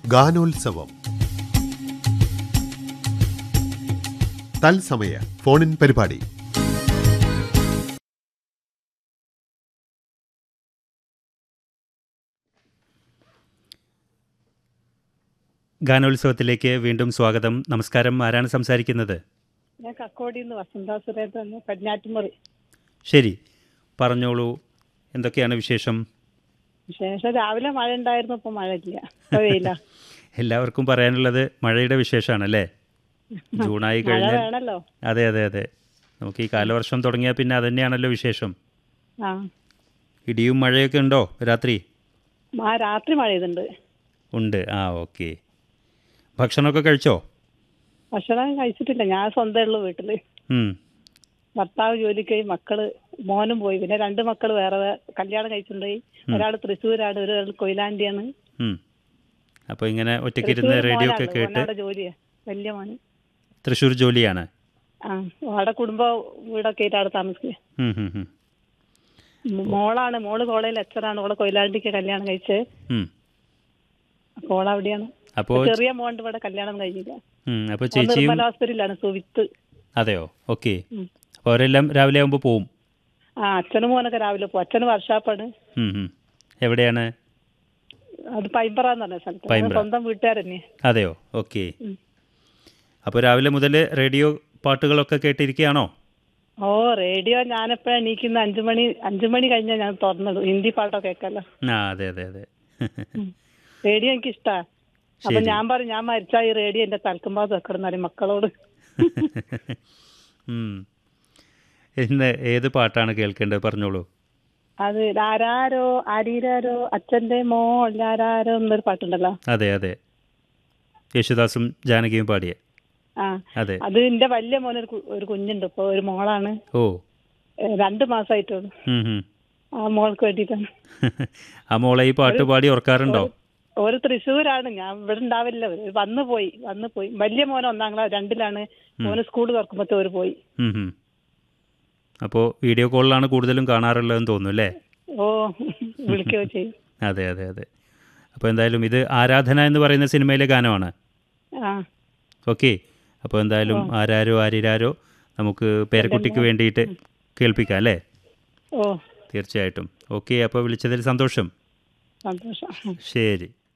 ഗാനോത്സവം തത്സമയ ഫോണിൻ പരിപാടി ഗാനോത്സവത്തിലേക്ക് വീണ്ടും സ്വാഗതം നമസ്കാരം ആരാണ് സംസാരിക്കുന്നത് ഞാൻ കക്കോടിയിൽ നിന്ന് വസന്ത സുരേന്ദ്രൻ പടിഞ്ഞാറ്റുമുറി ശരി പറഞ്ഞോളൂ എന്തൊക്കെയാണ് വിശേഷം ശേഷം രാവിലെ മഴ ഉണ്ടായിരുന്നു ഇപ്പൊ മഴ ഇല്ല ഇപ്പൊ വെയില എല്ലാവർക്കും പറയാനുള്ളത് മഴയുടെ വിശേഷമാണല്ലേ ജൂണായി മഴ കഴിഞ്ഞാൽ വേണല്ലോ അതെ അതെ അതെ നമുക്ക് ഈ കാലവർഷം തുടങ്ങിയാൽ പിന്നെ അതന്നെയാണല്ലോ വിശേഷം ആ ഇടിയും മഴയൊക്കെ ഉണ്ടോ രാത്രി ആ രാത്രി മഴ ചെയ്തിട്ടുണ്ട് ഉണ്ട് ആ ഓക്കെ ഭക്ഷണമൊക്കെ കഴിച്ചോ ഭക്ഷണം കഴിച്ചിട്ടില്ല ഞാൻ സ്വന്തമേ ഉള്ളൂ വീട്ടില് ഉം. ഭർത്താവ് ജോലിക്ക് പോയി മക്കള് മോനും പോയി പിന്നെ രണ്ട് മക്കള് വേറെ വേ- കല്യാണം കഴിച്ചിട്ടുണ്ടായി ഒരാൾ തൃശ്ശൂരാണ് ഒരാൾ കൊയിലാണ്ടിയാണ് ഉം. അപ്പോൾ ഇങ്ങനെ ഒറ്റയ്ക്ക് ഇരുന്ന് റേഡിയോ ഒക്കെ കേട്ട് മോനവിടെ ജോലിയാ വലിയ മോന് തൃശ്ശൂർ ജോലിയാണ് ആ അവിടെ കുടുംബ വീടൊക്കെ ആയിട്ട് അവിടെ താമസിക്കുക ഉം, ഉം, ഉം. മോളാണ് മോള് കോളേജിൽ ലെക്ചറാണ് ഓളെ കൊയിലാണ്ടിക്ക് കല്യാണം കഴിച്ചത് ഉം. അപ്പോൾ ഓള് അവിടെയാണ് അപ്പോൾ ചെറിയ മോണ്ട് ഇവിടെ കല്യാണം കഴിഞ്ഞില്ല ഉം, അപ്പോൾ ഓൻ ചേച്ചിയും നിർമ്മല ഹോസ്പിറ്റലിലാണ് സുവിത്ത് അതെയോ ഓക്കെ ഉം. അപ്പോൾ അവരെല്ലാം രാവിലെ ആകുമ്പോൾ പോവും ആ അച്ഛനും മോനൊക്കെ രാവിലെ പോകും അച്ഛന് വർഷാപ്പാണ് ഉം, ഉം. എവിടെയാണ് അത് പൈമ്പറ എന്ന് പറഞ്ഞ സ്ഥലത്ത് പൈമ്പ്ര. ഞങ്ങൾ സ്വന്തം വീട്ടുകാരന്നെ അതെയോ ഓക്കെ ഉം. അപ്പോൾ രാവിലെ മുതൽ റേഡിയോ പാട്ടുകളൊക്കെ കേട്ടിരിക്കുകയാണോ ഓ റേഡിയോ ഞാനെപ്പോഴാണ് എണീക്കുന്ന അഞ്ചു മണി അഞ്ചു മണി കഴിഞ്ഞാൽ ഞാൻ തുറന്നിടും ഹിന്ദി പാട്ടൊക്കെ കേൾക്കല്ലോ ആ അതെ അതെ അതെ റേഡിയോ എനിക്ക് ഇഷ്ടാ അപ്പൊ ശരി. ഞാൻ പറയും ഞാൻ മരിച്ചാൽ ഈ റേഡിയോ എന്റെ തലക്കുമ്പാത്ത് വെക്കണം പറയും മക്കളോട് ഉം. ഇന്ന് ഏത് പാട്ടാണ് കേൾക്കേണ്ടത് പറഞ്ഞോളൂ അത് ആരാരോ ആരീരാരോ അച്ഛന്റെ മോൾ ആരാരോ എന്നൊരു പാട്ടുണ്ടല്ലോ അതെ അതെ യേശുദാസും ജാനകിയും പാടിയ ആ അതെ അത് എന്റെ വലിയ മോനൊരു കു- ഒരു കുഞ്ഞുണ്ട് ഇപ്പൊ ഒരു മോളാണ് ഓ ഏ, രണ്ട് മാസമായിട്ടുള്ളൂ ഉം, ഉം. ആ മോൾക്ക് വേണ്ടിയിട്ടാണ് ആ മോളെ ഈ പാട്ട് പാടി ഓർക്കാറുണ്ടോ ഒരു തൃശ്ശൂരാണ് ഞാൻ ഇവിടെ ഉണ്ടാവില്ല ഒരു വന്നു പോയി വന്നു പോയി വലിയ മോൻ ഒന്നാം ക്ലാസ് രണ്ടിലാണ് മോന് സ്കൂൾ തുറക്കുമ്പോഴത്തെ ഒരു പോയി ഉം, ഉം. അപ്പോൾ വീഡിയോ കോളിലാണ് കൂടുതലും കാണാറുള്ളതെന്ന് തോന്നുന്നു അല്ലേ ഓ വിളിക്കുകയോ ചെയ്യും അതെ അതെ അതെ അപ്പോൾ എന്തായാലും ഇത് ആരാധന എന്ന് പറയുന്ന സിനിമയിലെ ഗാനമാണ് ആ ഓക്കെ അപ്പോൾ എന്തായാലും ആരാരോ ആരിരാരോ നമുക്ക് പേരക്കുട്ടിക്ക് വേണ്ടിയിട്ട് കേൾപ്പിക്കാം അല്ലേ ഓ തീർച്ചയായിട്ടും ഓക്കെ അപ്പോൾ വിളിച്ചതിൽ സന്തോഷം സന്തോഷം ശരി